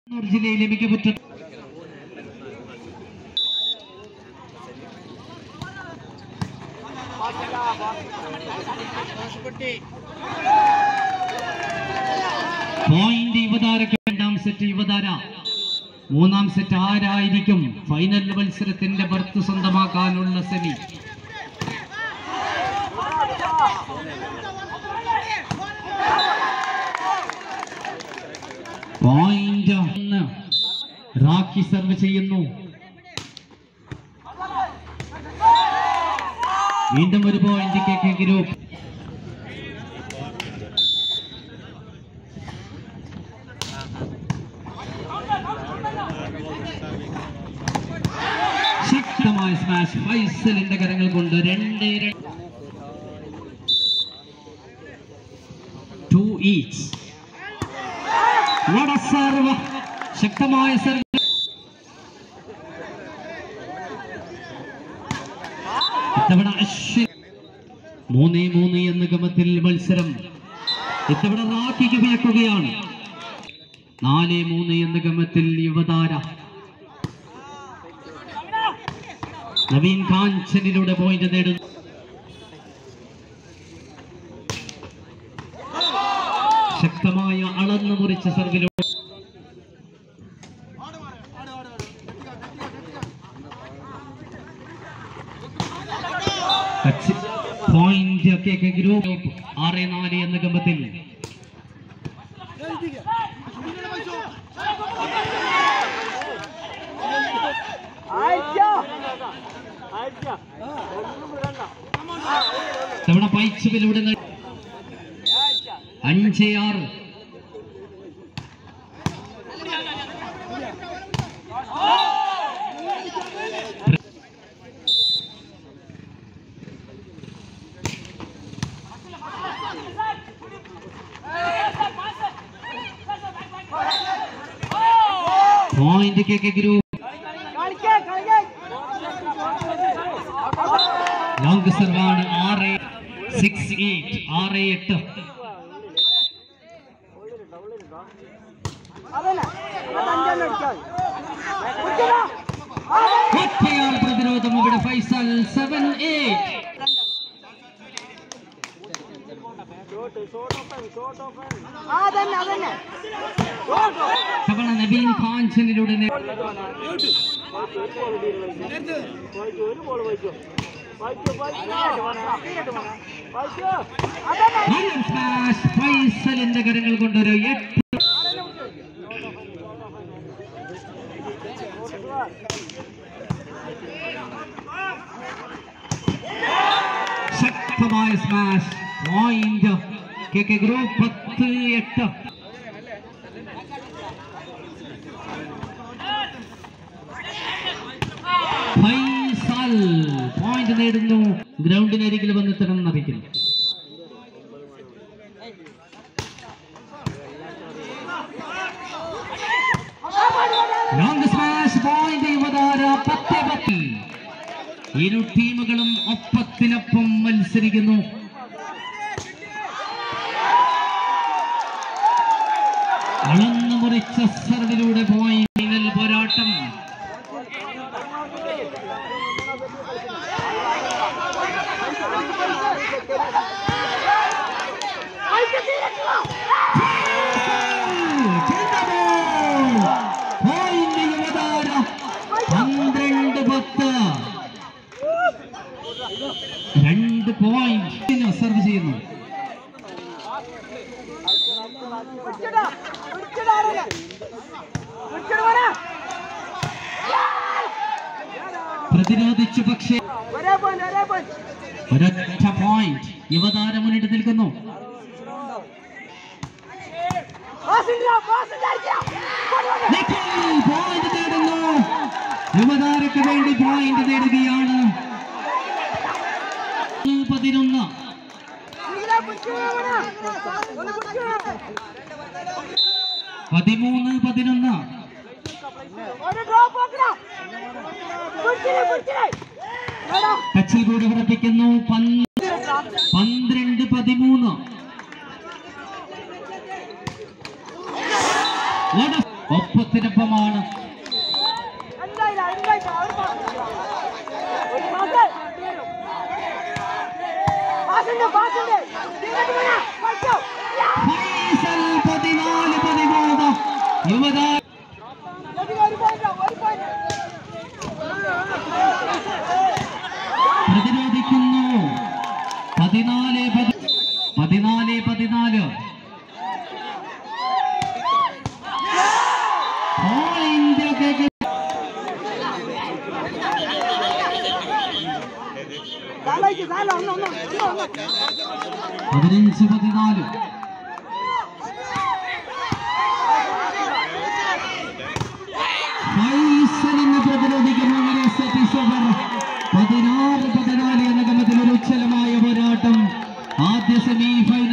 കണ്ണൂർ ജില്ലയിലെ മികവുറ്റ പോയിന്റ് യുവതാരക്ക് രണ്ടാം സെറ്റ് യുവതാര മൂന്നാം സെറ്റ് ആരായിരിക്കും ഫൈനൽ മത്സരത്തിന്റെ ബർത്ത് സ്വന്തമാക്കാനുള്ള സെമി പോയിന്റ് ഒന്ന് റാക്കി സർവ് ചെയ്യുന്നു വീണ്ടും ഒരു പോയിന്റ് കെ കെ ഗ്രൂപ്പ് ശക്തമായ സ്മാഷ് ഫൈസലിന്റെ കരങ്ങൾ കൊണ്ട് രണ്ട് ടു ഈച്ച് സർവ് ശക്തമായ സർവ് ഇത്തവണ അശ്വിൻ മൂന്നേ മൂന്ന് എന്ന ഗമത്തിൽ മത്സരം ഇത്തവണ റാക്കിക്ക് വിയക്കുകയാണ് നാല് മൂന്ന് എന്ന ഗമത്തിൽ യുവതാര നവീൻ കാഞ്ചനിലൂടെ പോയിന്റ് നേടുന്നു ശക്തമായ അളന്നു മുറിച്ച സർവിലൂടെ touch point K K group ആറ് നാല് എന്ന ഗമ്പത്തിൽ തവണ പൈച്ചുവിലൂടെ നേ- അഞ്ച് ആറ് point K K group long സർവാണ് ആറ് സിക്സ് എയ്റ്റ് ആറ് എട്ട് ഒറ്റയാൾ പ്രതിരോധം ഇവിടെ ഫൈസൽ സെവൻ എയ്റ്റ് അതന്നെ അതന്നെ തവണ നവീൻ കാഞ്ചനിലൂടെ നേ- നല്ല സ്മാഷ് ഫൈസലിന്റെ കരങ്ങൾ കൊണ്ടൊരു എട്ട് ശക്തമായ smash point K K group പത്ത് എട്ട് ഫൈസൽ പോയിന്റ് നേടുന്നു ഗ്രൗണ്ടിനരികിൽ വന്ന് തിറന്നറിയിക്കുന്നു ലോങ് സ്മാഷ് പോയിന്റ് യുവതാര പത്ത് പത്ത് ഇരു ടീമുകളും ഒപ്പത്തിനൊപ്പം മത്സരിക്കുന്നു അളന്നു മുറിച്ച സർവിലൂടെ പോയി ഫൈനൽ പോരാട്ടം പോയിന്റ് യുവതാര പന്ത്രണ്ട് പത്ത് രണ്ട് പോയിന്റ് സർവ് ചെയ്യുന്നു പിടിച്ചടാ പിടിച്ചടാ അവനെ. പിടിച്ചടാ മോനെ. പ്രതിരോധിച്ചു പക്ഷേ ഒരേ പോയിന്റ് ഒരേ പോയിന്റ് ഒരൊറ്റ പോയിന്റ് യുവതാര മുന്നിട്ട് നിൽക്കുന്നു പാസ് ഇല്ല പാസ് ഇല്ല അടിച്ചാ. പോട് പോട്. നിഖിൽ പോയിന്റ് നേടുന്നു യുവതാരക്ക് വേണ്ടി പോയിന്റ് നേടുകയാണ് പതിനൊന്ന് ഇങ്ങനെ പിടിച്ചടാ മോനെ. ഒന്ന് പിടിച്ചടാ. പതിമൂന്ന് പതിനൊന്ന് ഒരു ഡ്രോപ്പ് ആക്കടാ. പിടിച്ചില്ലേ പിടിച്ചില്ലേ. എടാ. ടച്ചിൽ കൂടെ ഉറപ്പിക്കുന്നു പന്ത് പന്ത്രണ്ട് പതിമൂന്ന് ഒപ്പത്തിന് താരത്തിനൊപ്പമാണ് എന്തായില്ല എന്തായില്ല ഒരു പാസ് പാസുണ്ട് പാസുണ്ട് ഇങ്ങോട്ട് പോണ പഠിച്ചോ ഫൈസൽ പതിനാല് പതിമൂന്ന് യുവതാ ഒരു പോയിന്റ് ഒരു പോയിന്റ് പ്രതിരോധിക്കുന്നു പതിനാല് പതി- പതിനാല് പതിനാല് ഓൾ ഇന്ത്യ സാലായിട്ട് സാല ഒന്ന് ഒന്ന് ഒന്ന് ഒന്ന് പതിനഞ്ച് പതിനാല് ഫൈസലിനെ പ്രതിരോധിക്കുന്നു അങ്ങനെ സതീഷ് ഓവർ പതിനാറ് പതിനാല് എന്ന ഗമത്തിൽ ഒരു ഉജ്ജ്വലമായ പോരാട്ടം ആദ്യ സെമി ഫൈനൽ